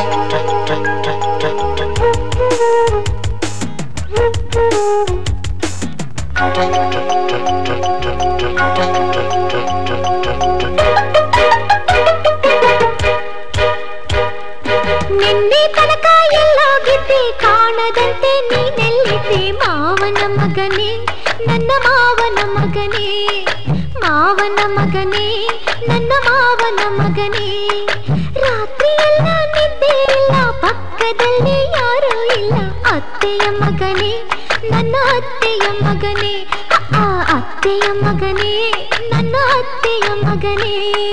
ನಿನ್ನೆ ತನಕ ಎಲ್ಲೋಗಿದ್ದೆ ಕಾಣದಂತೆ ನೀನೆಲ್ಲಿದ್ದೆ ಮಾವನ ಮಗನೇ ನನ್ನ ಮಾವನ ಮಗನೇ ಮಾವನ ಮಗನೇ ನನ್ನ ಮಾವನ ಮಗನೇ ರಾತ್ರಿ ಎಲ್ಲ ನಿದ್ದೆ ಇಲ್ಲ ಪಕ್ಕದಲ್ಲಿ ಯಾರೂ ಇಲ್ಲ ಅತ್ತೆಯ ಮಗನೇ ನನ್ನ ಅತ್ತೆಯ ಮಗನೇ ಆ ಅತ್ತೆಯ ಮಗನೇ ನನ್ನ ಅತ್ತೆಯ ಮಗನೇ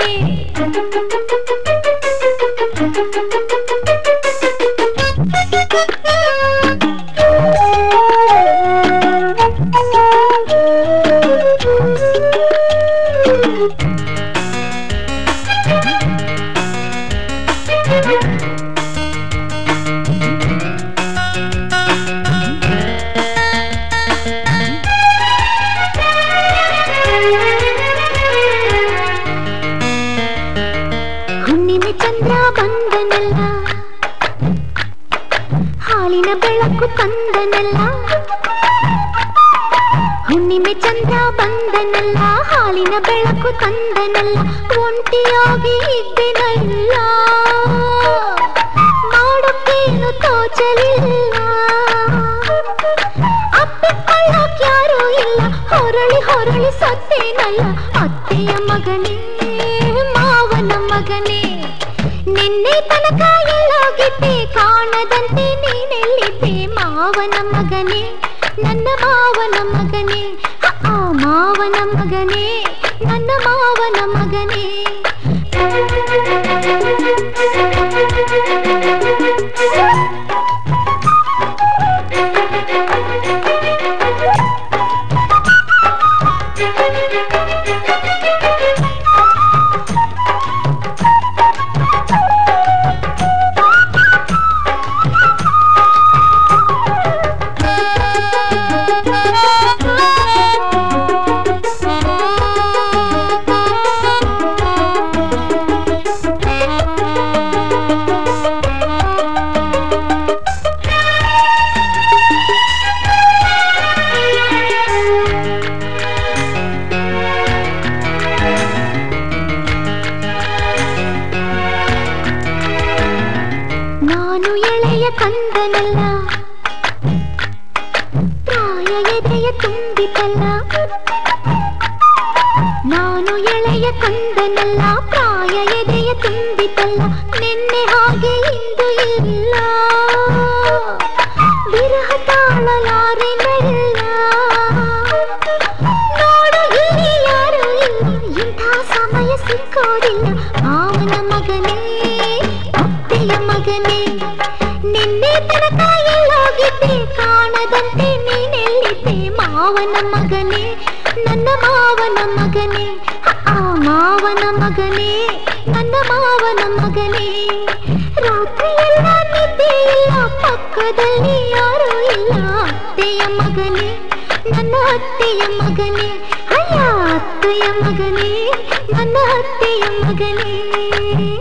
ಹುಣ್ಣಿಮೆ ಚಂದ್ರ ಬಂದನಲ್ಲ ಹಾಲಿನ ಬೆಳಕು ತಂದನಲ್ಲ ಹುಣ್ಣಿಮೆ ಚಂದ್ರ ಬಂದನಲ್ಲ ಹಾಲಿನ ಬೆಳಕು ತಂದನಲ್ಲ ಒಂಟಿಯಾಗಿ ಇದ್ದೆನಲ್ಲ ಮಾಡೋಕ್ಕೇನು ತೋಚಲಿಲ್ಲ ಅಪ್ಪಿಕೊಳ್ಳೋಕ್ ಯಾರೂ ಇಲ್ಲ ಹೊರಳಿ ಹೊರಳಿ ಸತ್ತೇನಲ್ಲ ಅತ್ತೆಯ ಮಗನೇ ಮಾವನ ಮಗನೇ ನಿನ್ನೆ ತನಕ ಎಲ್ಲೋಗಿದ್ದೆ ಕಾಣದಂತೆ ನೀನೆಲ್ಲಿದ್ದೆ ಮಾವನ ಮಗನೇ ನನ್ನ ಮಾವನ ಮಗನೇ ಆ ಮಾವನ ಮಗನೇ ನನ್ನ ಮಾವನ ಮಗನೇ ನಾನು ಎಳೆಯ ಕಂದನಲ್ಲ ಪ್ರಾಯ ಎದೆಯ ತುಂಬಿತಲ್ಲ ನಾನು ಎಳೆಯ ಕಂದನಲ್ಲ ಪ್ರಾಯ ಎದೆಯ ತುಂಬಿತಲ್ಲ ನಿನ್ನೆ ಹಾಗೆ ಇಂದು ಇಲ್ಲ ವಿರಹ ತಾಳಲಾರೆನಲ್ಲ ನೋಡು ಇಲ್ಲಿ ಯಾರು ಇಲ್ಲ ಇಂಥ ಸಮಯ ಸಿಕ್ಕೋದಿಲ್ಲ ಮಾವನ ಮಗನೇ ಅತ್ತೆಯ ಮಗನೇ ನಿನ್ನೆ ತನಕ ಎಲ್ಲೋಗಿದ್ದೆ ಕಾಣದಂತೆ ನೀನೆಲ್ಲಿದ್ದೆ ಮಾವನ ಮಗನೇ ನನ್ನ ಮಾವನ ಮಗನೇ ಆ ಮಾವನ ಮಗನೇ ನನ್ನ ಮಾವನ ಮಗನೇ ರಾತ್ರಿ ಎಲ್ಲ ನಿದ್ದೆ ಇಲ್ಲ ಪಕ್ಕದಲ್ಲಿ ಯಾರೂ ಇಲ್ಲ ಅತ್ತೆಯ ಮಗನೇ ನನ್ನ ಅತ್ತೆಯ ಮಗನೇ ಅಯ್ಯ ಅತ್ತೆಯ ಮಗನೇ ನನ್ನ ಅತ್ತೆಯ ಮಗನೇ